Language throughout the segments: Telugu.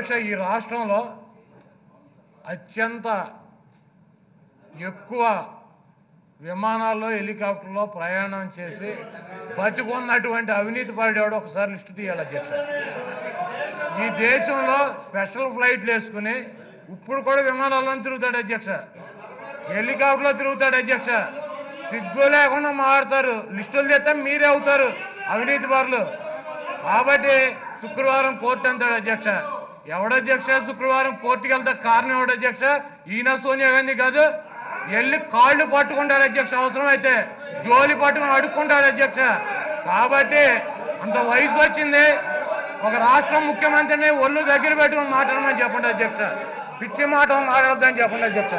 అధ్యక్ష ఈ రాష్ట్రంలో అత్యంత ఎక్కువ విమానాల్లో హెలికాప్టర్లో ప్రయాణం చేసి బతికున్నటువంటి అవినీతి పడేవాడు ఒకసారి లిస్టు తీయాలి అధ్యక్ష ఈ దేశంలో స్పెషల్ ఫ్లైట్లు వేసుకుని ఇప్పుడు కూడా విమానాల్లో తిరుగుతాడు అధ్యక్ష హెలికాప్టర్లో తిరుగుతాడు అధ్యక్ష సిగ్గు లేకుండా మారుతారు లిస్టులు తెస్తే మీరే అవుతారు అవినీతి బారులు కాబట్టి శుక్రవారం కోర్టు అంటాడు అధ్యక్ష ఎవడధ్యక్ష శుక్రవారం కోర్టుకి వెళ్తే కారణం ఎవడు అధ్యక్ష ఈయన సోనియా గాంధీ కాదు వెళ్ళి కాళ్ళు పట్టుకుంటాడు అధ్యక్ష అవసరం అయితే జోలి పట్టుకుని అడుక్కుంటాడు అధ్యక్ష కాబట్టి అంత వయసు వచ్చింది ఒక రాష్ట్రం ముఖ్యమంత్రిని ఒళ్ళు దగ్గర పెట్టుకుని మాట్లాడమని చెప్పండి అధ్యక్ష పిచ్చి మాట మాట్లాడద్దని చెప్పండి అధ్యక్ష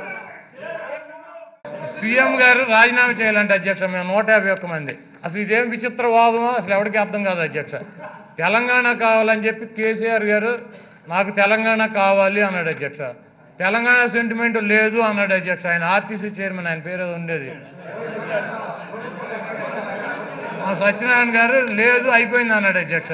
సీఎం గారు రాజీనామా చేయాలంటే అధ్యక్ష మేము నూట యాభై ఒక్క మంది అసలు ఇదేం విచిత్రవాదమో అసలు ఎవరికి అర్థం కాదు అధ్యక్ష తెలంగాణ కావాలని చెప్పి కేసీఆర్ గారు నాకు తెలంగాణ కావాలి అన్నాడు అధ్యక్ష తెలంగాణ సెంటిమెంట్ లేదు అన్నాడు అధ్యక్ష ఆయన ఆర్టీసీ చైర్మన్ ఆయన పేరు ఏదో ఉండేది మా సత్యనారాయణ గారు లేదు అయిపోయింది అన్నాడు అధ్యక్ష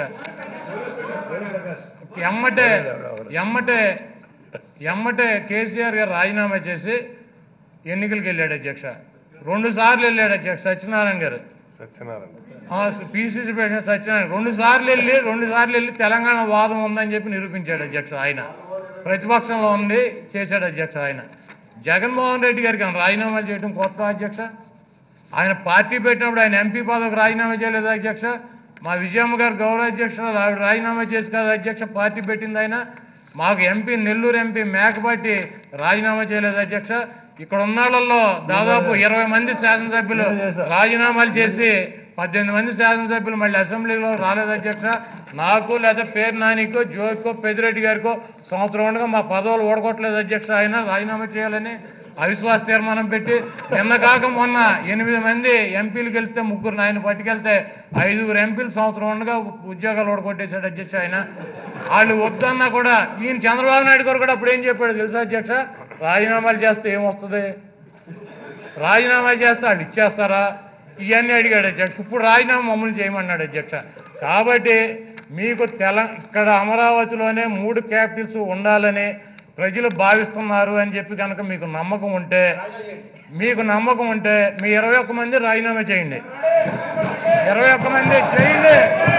ఎమ్మటే ఎమ్మటే ఎమ్మటే కేసీఆర్ గారు రాజీనామా చేసి ఎన్నికలకు వెళ్ళాడు అధ్యక్ష రెండు సార్లు వెళ్ళాడు అధ్యక్ష సత్యనారాయణ గారు సత్యనారాయణ పిసిసి ప్రెసిడెంట్ సత్యనారాయణ రెండు సార్లు వెళ్ళి రెండు సార్లు వెళ్ళి తెలంగాణ వాదం ఉందని చెప్పి నిరూపించాడు అధ్యక్ష ఆయన ప్రతిపక్షంలో ఉండి చేశాడు అధ్యక్ష ఆయన జగన్మోహన్ రెడ్డి గారికి ఆయన రాజీనామాలు చేయడం కొత్త అధ్యక్ష ఆయన పార్టీ పెట్టినప్పుడు ఆయన ఎంపీ పదవికి రాజీనామా చేయలేదు అధ్యక్ష మా విజయమ్మ గారు గౌరవ అధ్యక్షురాలు ఆవిడ రాజీనామా చేసి కదా అధ్యక్ష పార్టీ పెట్టింది ఆయన మాకు ఎంపీ నెల్లూరు ఎంపీ మేకపాటి రాజీనామా చేయలేదు అధ్యక్ష ఇక్కడ ఉన్న వాళ్ళల్లో దాదాపు ఇరవై మంది శాసనసభ్యులు రాజీనామాలు చేసి పద్దెనిమిది మంది శాసనసభ్యులు మళ్ళీ అసెంబ్లీలో రాలేదు అధ్యక్ష నాకు లేదా పేరు నానికో జోకో పెద్దిరెడ్డి గారికో సంవత్సరం ఉండగా మా పదవులు ఓడగొట్టలేదు అధ్యక్ష ఆయన రాజీనామా చేయాలని అవిశ్వాస తీర్మానం పెట్టి నిన్న కాక మొన్న ఎనిమిది మంది ఎంపీలకు వెళ్తే ముగ్గురు ఆయన పట్టుకెళ్తే ఐదుగురు ఎంపీలు సంవత్సరం ఉండగా ఉద్యోగాలు ఓడగొట్టేశాడు అధ్యక్ష ఆయన వాళ్ళు వద్దన్నా కూడా ఈయన చంద్రబాబు నాయుడు గారు కూడా అప్పుడు ఏం చెప్పాడు తెలుసా అధ్యక్ష రాజీనామాలు చేస్తే ఏమొస్తుంది రాజీనామా చేస్తే వాళ్ళు ఇచ్చేస్తారా ఇవన్నీ అడిగాడు అధ్యక్ష ఇప్పుడు రాజీనామా మమ్మల్ని చేయమన్నాడు అధ్యక్ష కాబట్టి మీకు తెల ఇక్కడ అమరావతిలోనే మూడు క్యాపిటల్స్ ఉండాలని ప్రజలు భావిస్తున్నారు అని చెప్పి కనుక మీకు నమ్మకం ఉంటే మీకు నమ్మకం ఉంటే మీ ఇరవై ఒక్క మంది రాజీనామా చేయండి ఇరవై ఒక్క మంది చేయండి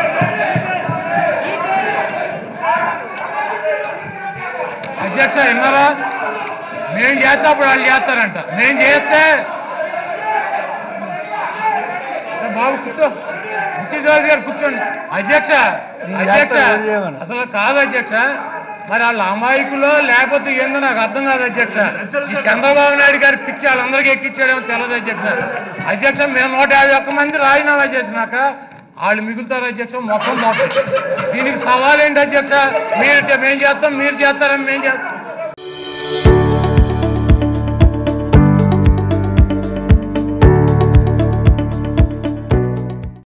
అధ్యక్ష విన్నారా నేను చేస్తే అప్పుడు వాళ్ళు చేస్తారంట నేను చేస్తే ఏ బాబు కూర్చో ముత్యజోగి గారు కూర్చోండి అధ్యక్ష అధ్యక్ష అసలు కాదు అధ్యక్ష మరి వాళ్ళ అమాయకులు లేకపోతే ఏందో నాకు అర్థం కాదు అధ్యక్ష ఈ చంద్రబాబు నాయుడు గారి పిచ్చి వాళ్ళందరికీ ఎక్కించాడేమో తెలియదు అధ్యక్ష అధ్యక్ష మేము నూట యాభై ఒక్క మంది రాజీనామా చేసినాక వాళ్ళు మిగులుతారు అధ్యక్ష మొత్తం మొత్తం దీనికి సవాల్ ఏంటి అధ్యక్ష మీరు చే- మేము చేస్తాం మీరు చేస్తారని మేము చేస్తాం